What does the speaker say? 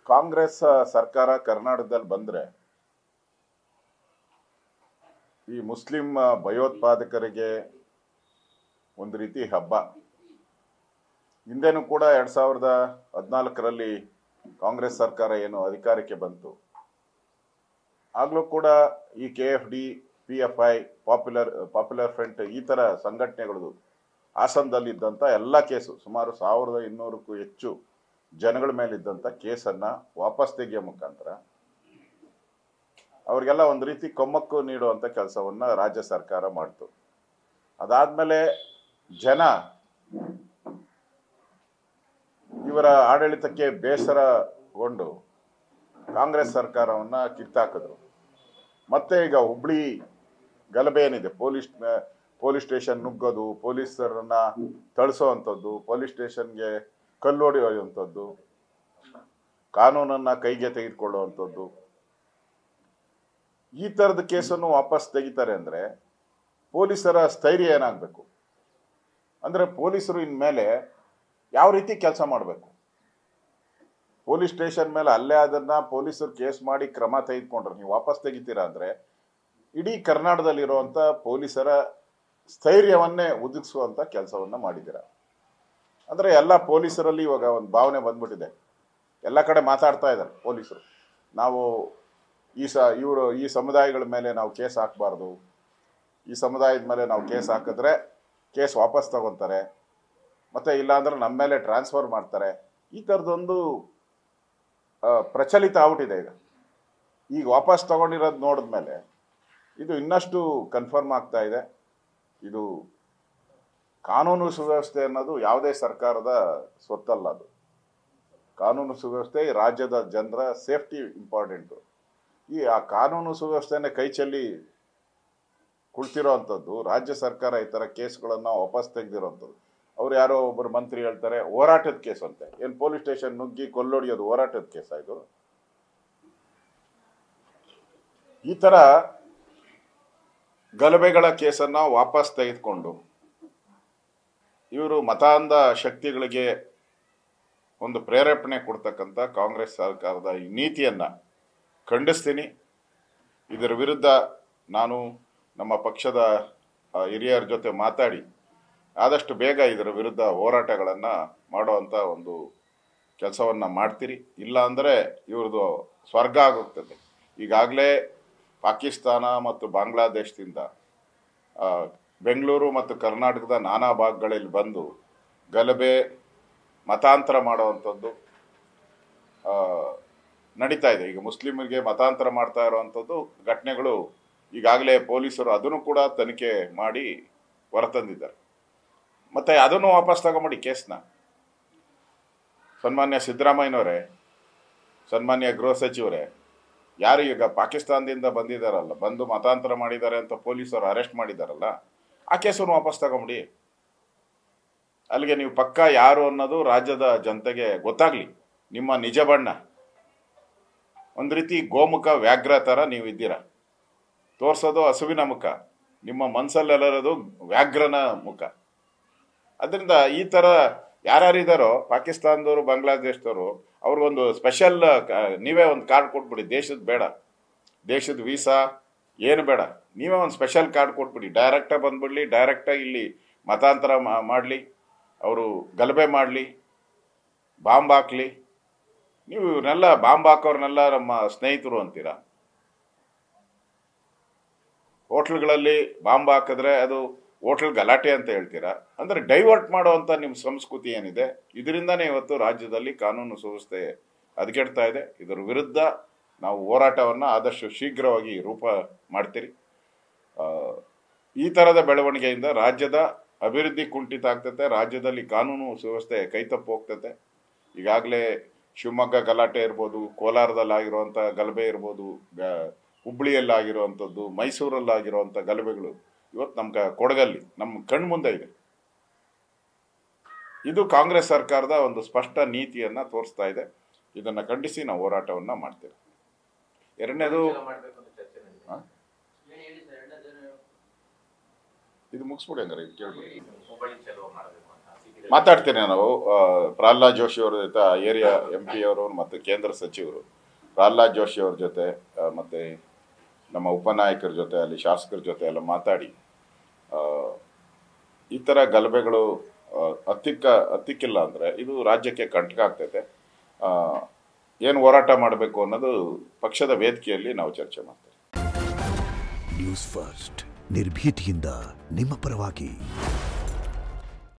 ಕಾಂಗ್ರೆಸ್ ಸರ್ಕಾರ ಕರ್ನಾಟಕದಲ್ಲಿ ಬಂದ್ರೆ ಈ ಮುಸ್ಲಿಂ ಭಯೋತ್ಪಾದಕರಿಗೆ ಒಂದು ರೀತಿ ಹಬ್ಬ ಹಿಂದೆನೂ ಕೂಡ ಎರಡ್ ಸಾವಿರದ ಹದಿನಾಲ್ಕರಲ್ಲಿ ಕಾಂಗ್ರೆಸ್ ಸರ್ಕಾರ ಏನು ಅಧಿಕಾರಕ್ಕೆ ಬಂತು ಆಗ್ಲೂ ಕೂಡ ಈ K F D P F I popular popular front ಈ ತರ ಸಂಘಟನೆಗಳು ಹಾಸನದಲ್ಲಿ ಇದ್ದಂಥ ಎಲ್ಲ ಕೇಸು ಸುಮಾರು ಸಾವಿರದ ಇನ್ನೂರಕ್ಕೂ ಹೆಚ್ಚು ಜನಗಳ ಮೇಲಿದ್ದಂಥ ಕೇಸನ್ನ ವಾಪಸ್ ತೆಗೆಯೋ ಮುಖಾಂತರ ಅವ್ರಿಗೆಲ್ಲ ಒಂದು ರೀತಿ ಕೊಮ್ಮಕ್ಕು ನೀಡುವಂಥ ಕೆಲಸವನ್ನ ರಾಜ್ಯ ಸರ್ಕಾರ ಮಾಡ್ತು ಅದಾದ್ಮೇಲೆ ಜನ ಇವರ ಆಡಳಿತಕ್ಕೆ ಬೇಸರಗೊಂಡು ಕಾಂಗ್ರೆಸ್ ಸರ್ಕಾರವನ್ನ ಕಿತ್ತಾಕಿದ್ರು ಮತ್ತೆ ಈಗ ಹುಬ್ಳಿ ಗಲಭೆ ಏನಿದೆ ಪೊಲೀಸ್ ಪೊಲೀಸ್ ಸ್ಟೇಷನ್ ನುಗ್ಗೋದು ಪೊಲೀಸರನ್ನ ಥಳಿಸೋ ಅಂಥದ್ದು ಪೊಲೀಸ್ ಸ್ಟೇಷನ್ಗೆ ಕಲ್ಲೊಡೆಯುವಂಥದ್ದು ಕಾನೂನನ್ನ ಕೈಗೆ ತೆಗೆದುಕೊಳ್ಳುವಂಥದ್ದು ಈ ಥರದ ಕೇಸನ್ನು ವಾಪಸ್ ತೆಗಿತಾರೆ ಅಂದ್ರೆ ಪೊಲೀಸರ ಸ್ಥೈರ್ಯ ಏನಾಗಬೇಕು ಅಂದ್ರೆ ಪೊಲೀಸರು ಇನ್ಮೇಲೆ ಯಾವ ರೀತಿ ಕೆಲಸ ಮಾಡಬೇಕು ಪೊಲೀಸ್ ಸ್ಟೇಷನ್ ಮೇಲೆ ಅಲ್ಲೇ ಅದನ್ನ ಪೊಲೀಸರು ಕೇಸ್ ಮಾಡಿ ಕ್ರಮ ತೆಗೆದುಕೊಂಡ್ರೆ ನೀವು ವಾಪಸ್ ತೆಗಿತೀರಾ ಅಂದ್ರೆ ಇಡೀ ಕರ್ನಾಟಕದಲ್ಲಿರುವಂತ ಪೊಲೀಸರ ಸ್ಥೈರ್ಯವನ್ನೇ ಒದಗಿಸುವಂತ ಕೆಲಸವನ್ನ ಮಾಡಿದ್ದೀರಾ ಅಂದ್ರೆ ಎಲ್ಲ ಪೊಲೀಸರಲ್ಲಿ ಇವಾಗ ಒಂದು ಭಾವನೆ ಬಂದ್ಬಿಟ್ಟಿದೆ ಎಲ್ಲ ಕಡೆ ಮಾತಾಡ್ತಾ ಇದ್ದಾರೆ ಪೊಲೀಸರು ನಾವು ಈ ಸ ಇವರು ಈ ಸಮುದಾಯಗಳ ಮೇಲೆ ನಾವು ಕೇಸ್ ಹಾಕಬಾರ್ದು ಈ ಸಮುದಾಯದ ಮೇಲೆ ನಾವು ಕೇಸ್ ಹಾಕಿದ್ರೆ ಕೇಸ್ ವಾಪಸ್ ತಗೊಂತಾರೆ ಮತ್ತೆ ಇಲ್ಲಾಂದ್ರೆ ನಮ್ಮ ಮೇಲೆ ಟ್ರಾನ್ಸ್ಫರ್ ಮಾಡ್ತಾರೆ ಈ ಥರದೊಂದು ಆ, ಪ್ರಚಲಿತ ಆಗ್ಬಿಟ್ಟಿದೆ ಈಗ ಈಗ ವಾಪಸ್ ತಗೊಂಡಿರೋದು ನೋಡಿದ್ಮೇಲೆ ಇದು ಇನ್ನಷ್ಟು ಕನ್ಫರ್ಮ್ ಆಗ್ತಾ ಇದೆ ಇದು ಕಾನೂನು ಸುವ್ಯವಸ್ಥೆ ಅನ್ನೋದು ಯಾವುದೇ ಸರ್ಕಾರದ ಸ್ವತ್ತಲ್ಲ ಅದು ಕಾನೂನು ಸುವ್ಯವಸ್ಥೆ ಈ ರಾಜ್ಯದ ಜನರ ಸೇಫ್ಟಿ ಇಂಪಾರ್ಟೆಂಟು ಈ ಆ ಕಾನೂನು ಸುವ್ಯವಸ್ಥೆನೇ ಕೈ ಚೆಲ್ಲಿ ಕುಳ್ತಿರೋ ಅಂಥದ್ದು ರಾಜ್ಯ ಸರ್ಕಾರ ಈ ಥರ ಕೇಸ್ಗಳನ್ನು ವಾಪಸ್ ತೆಗೆದಿರೋಂಥದ್ದು ಅವ್ರು ಯಾರೋ ಒಬ್ಬರು ಮಂತ್ರಿ ಹೇಳ್ತಾರೆ ಹೋರಾಟದ ಕೇಸ್ ಅಂತೆ ಏನು ಪೊಲೀಸ್ ಸ್ಟೇಷನ್ ನುಗ್ಗಿ ಕೊಲ್ಲೊಡಿಯೋದು ಹೋರಾಟದ ಕೇಸ ಇದು ಈ ಥರ ಗಲಭೆಗಳ ಕೇಸನ್ನ ವಾಪಸ್ ತೆಗೆದುಕೊಂಡು ಇವರು ಮತಾಂಧ ಶಕ್ತಿಗಳಿಗೆ ಒಂದು ಪ್ರೇರೇಪಣೆ ಕೊಡ್ತಕ್ಕಂಥ ಕಾಂಗ್ರೆಸ್ ಸರ್ಕಾರದ ಈ ನೀತಿಯನ್ನ ಖಂಡಿಸ್ತೀನಿ ಇದರ ವಿರುದ್ಧ ನಾನು ನಮ್ಮ ಪಕ್ಷದ ಆ, ಹಿರಿಯರ ಜೊತೆ ಮಾತಾಡಿ ಆದಷ್ಟು ಬೇಗ ಇದರ ವಿರುದ್ಧ ಹೋರಾಟಗಳನ್ನು ಮಾಡುವಂಥ ಒಂದು ಕೆಲಸವನ್ನು ಮಾಡ್ತೀರಿ ಇಲ್ಲ ಅಂದರೆ ಇವ್ರದ್ದು ಸ್ವರ್ಗ ಆಗೋಗ್ತದೆ ಈಗಾಗಲೇ ಪಾಕಿಸ್ತಾನ ಮತ್ತು ಬಾಂಗ್ಲಾದೇಶದಿಂದ ಆ, ಬೆಂಗಳೂರು ಮತ್ತು ಕರ್ನಾಟಕದ ನಾನಾ ಭಾಗಗಳಲ್ಲಿ ಬಂದು ಗಲಭೆ ಮತಾಂತರ ಮಾಡುವಂಥದ್ದು ಆ, ನಡೀತಾ ಇದೆ ಈಗ ಮುಸ್ಲಿಮರಿಗೆ ಮತಾಂತರ ಮಾಡ್ತಾ ಇರುವಂಥದ್ದು ಘಟನೆಗಳು ಈಗಾಗಲೇ ಪೊಲೀಸರು ಅದನ್ನು ಕೂಡ ತನಿಖೆ ಮಾಡಿ ಹೊರತಂದಿದ್ದಾರೆ ಮತ್ತೆ ಅದನ್ನು ವಾಪಸ್ ತಗೊಂಬಿಡಿ ಕೇಸ್ನ ಸನ್ಮಾನ್ಯ ಸಿದ್ದರಾಮಯ್ಯನವರೇ ಸನ್ಮಾನ್ಯ ಗೃಹ ಸಚಿವರೇ ಯಾರು ಈಗ ಪಾಕಿಸ್ತಾನದಿಂದ ಬಂದಿದ್ದಾರಲ್ಲ ಬಂದು ಮತಾಂತರ ಮಾಡಿದ್ದಾರೆ ಅಂತ ಪೊಲೀಸರು ಅರೆಸ್ಟ್ ಮಾಡಿದಾರಲ್ಲ ಆ ಕೇಸನ್ನು ವಾಪಸ್ ತಗೊಂಬಿಡಿ ಅಲ್ಲಿಗೆ ನೀವು ಪಕ್ಕ ಯಾರು ಅನ್ನೋದು ರಾಜ್ಯದ ಜನತೆಗೆ ಗೊತ್ತಾಗ್ಲಿ ನಿಮ್ಮ ನಿಜ ಬಣ್ಣ ಒಂದು ರೀತಿ ಗೋಮುಖ ವ್ಯಾಘ್ರ ಥರ ನೀವು ಇದ್ದೀರಾ ತೋರ್ಸೋದು ಹಸುವಿನ ಮುಖ ನಿಮ್ಮ ಮನಸ್ಸಲ್ಲೆಲ್ಲರದು ವ್ಯಾಘ್ರನ ಮುಖ ಅದರಿಂದ ಈ ಥರ ಯಾರ್ಯಾರಿದ್ದಾರೋ ಪಾಕಿಸ್ತಾನದವರು ಬಾಂಗ್ಲಾದೇಶದವರು ಅವ್ರಿಗೊಂದು ಸ್ಪೆಷಲ್ ನೀವೇ ಒಂದು ಕಾರ್ಡ್ ಕೊಟ್ಬಿಡಿ ದೇಶದ ಬೇಡ ದೇಶದ ವೀಸಾ ಏನು ಬೇಡ ನೀವೇ ಒಂದು ಸ್ಪೆಷಲ್ ಕಾರ್ಡ್ ಕೊಟ್ಬಿಡಿ ಡೈರೆಕ್ಟಾಗಿ ಬಂದ್ಬಿಡ್ಲಿ ಡೈರೆಕ್ಟಾಗಿ ಇಲ್ಲಿ ಮತಾಂತರ ಮಾಡಲಿ ಅವರು ಗಲಭೆ ಮಾಡಲಿ ಬಾಂಬ್ ಹಾಕ್ಲಿ ನೀವು ಇವ್ರನ್ನೆಲ್ಲ ಬಾಂಬ್ ಹಾಕೋರ್ನೆಲ್ಲ ನಮ್ಮ ಸ್ನೇಹಿತರು ಅಂತೀರಾ ಹೋಟ್ಲ್ಗಳಲ್ಲಿ ಬಾಂಬ್ ಹಾಕಿದ್ರೆ ಅದು ಹೋಟ್ಲ್ ಗಲಾಟೆ ಅಂತ ಹೇಳ್ತೀರಾ ಅಂದ್ರೆ ಡೈವರ್ಟ್ ಮಾಡುವಂತ ನಿಮ್ಮ ಸಂಸ್ಕೃತಿ ಏನಿದೆ ಇದರಿಂದಾನೇ ಇವತ್ತು ರಾಜ್ಯದಲ್ಲಿ ಕಾನೂನು ಸುವ್ಯವಸ್ಥೆ ಹದಗೆಡ್ತಾ ಇದೆ ಇದರ ವಿರುದ್ಧ ನಾವು ಹೋರಾಟವನ್ನ ಆದಷ್ಟು ಶೀಘ್ರವಾಗಿ ರೂಪ ಮಾಡ್ತೀರಿ ಆ, ಈ ತರದ ಬೆಳವಣಿಗೆಯಿಂದ ರಾಜ್ಯದ ಅಭಿವೃದ್ಧಿ ಕುಂಠಿತ ಆಗ್ತತೆ ರಾಜ್ಯದಲ್ಲಿ ಕಾನೂನು ಸುವ್ಯವಸ್ಥೆ ಕೈತಪ್ಪು ಹೋಗ್ತತೆ ಈಗಾಗಲೇ ಶಿವಮೊಗ್ಗ ಗಲಾಟೆ ಇರ್ಬೋದು ಕೋಲಾರದಲ್ಲಿ ಆಗಿರುವಂಥ ಗಲಭೆ ಇರ್ಬೋದು ಗ- ಹುಬ್ಳಿಯಲ್ಲಿ ಆಗಿರುವಂಥದ್ದು ಮೈಸೂರಲ್ಲಿ ಆಗಿರುವಂಥ ಗಲಭೆಗಳು ಇವತ್ತು ನಮ್ಮ ಕ- ಕೊಡಗಲ್ಲಿ ನಮ್ಮ ಕಣ್ಣು ಮುಂದೆ ಇದೆ ಇದು ಕಾಂಗ್ರೆಸ್ ಸರ್ಕಾರದ ಒಂದು ಸ್ಪಷ್ಟ ನೀತಿಯನ್ನ ತೋರಿಸ್ತಾ ಇದೆ ಇದನ್ನ ಖಂಡಿಸಿ ನಾವು ಹೋರಾಟವನ್ನ ಮಾಡ್ತೇವೆ ಎರಡನೇದು ಮಾಡ್ಬೇಕು ಅಂತ ಚರ್ಚೆ ನಡೀತಿದೆ. ಹಾ? ಏನ್ ಹೇಳಿ ಸರ್, ಎರಡನೇದೇನು? ಇದು ಮುಗಿಸ್ಬಿಡಿ ಹಂಗಾರೆ ಇದು ಕೇಳ್ಬಿಡಿ ಹುಬ್ಬಳ್ಳಿ ಚಲೋ ಮಾಡಬೇಕು ಅಂತ ಸಿಕ್ಕಿದೆ ಮಾತಾಡ್ತೀನಿ ನಾವು ಆ, ಪ್ರಹ್ಲಾದ್ ಜೋಶಿ ಅವ್ರ ಜೊತೆ ಏರಿಯಾ ಎಂ ಪಿ ಅವರು ಮತ್ತು ಕೇಂದ್ರ ಸಚಿವರು ಪ್ರಹ್ಲಾದ್ ಜೋಶಿ ಅವ್ರ ಜೊತೆ ಆ, ಮತ್ತೆ ನಮ್ಮ ಉಪನಾಯಕರ ಜೊತೆ ಅಲ್ಲಿ ಶಾಸಕರ ಜೊತೆ ಎಲ್ಲ ಮಾತಾಡಿ ಆ, ಈ ಥರ ಗಲಭೆಗಳು ಆ, ಹತ್ತಿಕ್ಕ ಹತ್ತಿಕ್ಕಿಲ್ಲ ಅಂದರೆ ಇದು ರಾಜ್ಯಕ್ಕೆ ಕಂಟಕ ಆಗ್ತೈತೆ ಏನು ಹೋರಾಟ ಮಾಡಬೇಕು ಅನ್ನೋದು ಪಕ್ಷದ ವೇದಿಕೆಯಲ್ಲಿ ನಾವು ಚರ್ಚೆ ಮಾಡ್ತೇವೆ ನ್ಯೂಸ್ ಫಸ್ಟ್ ನಿರ್ಭೀತಿಯಿಂದ ನಿಮ್ಮ ಪರವಾಗಿ